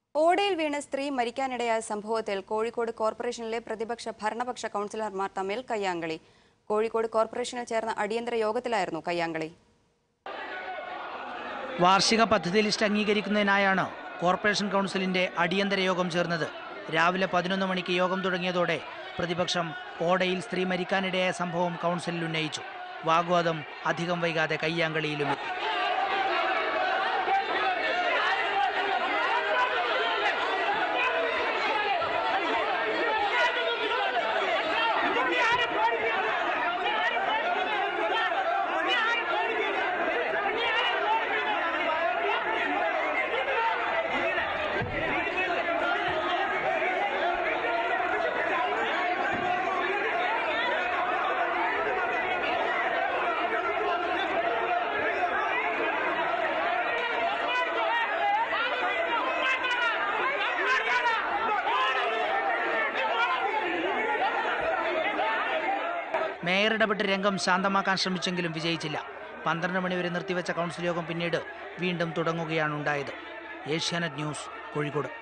ഓടയിൽ വീണ് സ്ത്രീ മരിക്കാനിടയായ സംഭവത്തിൽ കോഴിക്കോട് കോർപ്പറേഷനിലെ പ്രതിപക്ഷ ഭരണപക്ഷ കൗൺസിലർമാർ തമ്മിൽ കയ്യാങ്കളി കോഴിക്കോട് കോർപ്പറേഷനിൽ ചേർന്ന അടിയന്തര യോഗത്തിലായിരുന്നു കയ്യാങ്കളി വാർഷിക പദ്ധതി ലിസ്റ്റ് അംഗീകരിക്കുന്നതിനായാണ് കോർപ്പറേഷൻ കൗൺസിലിന്റെ അടിയന്തര യോഗം ചേർന്നത് രാവിലെ പതിനൊന്ന് മണിക്ക് യോഗം തുടങ്ങിയതോടെ പ്രതിപക്ഷം ഓടയിൽ സ്ത്രീ മരിക്കാനിടയായ സംഭവം കൗൺസിലിൽ ഉന്നയിച്ചു വാഗ്വാദം അധികം വൈകാതെ കയ്യാങ്കളിയിലും എത്തി. മേയർ ഇടപെട്ട് രംഗം ശാന്തമാക്കാൻ ശ്രമിച്ചെങ്കിലും വിജയിച്ചില്ല പന്ത്രണ്ട് മണിവരെ നിർത്തിവെച്ച കൗൺസിൽ യോഗം പിന്നീട് വീണ്ടും തുടങ്ങുകയാണ് ഉണ്ടായത് ഏഷ്യാനെറ്റ് ന്യൂസ് കോഴിക്കോട്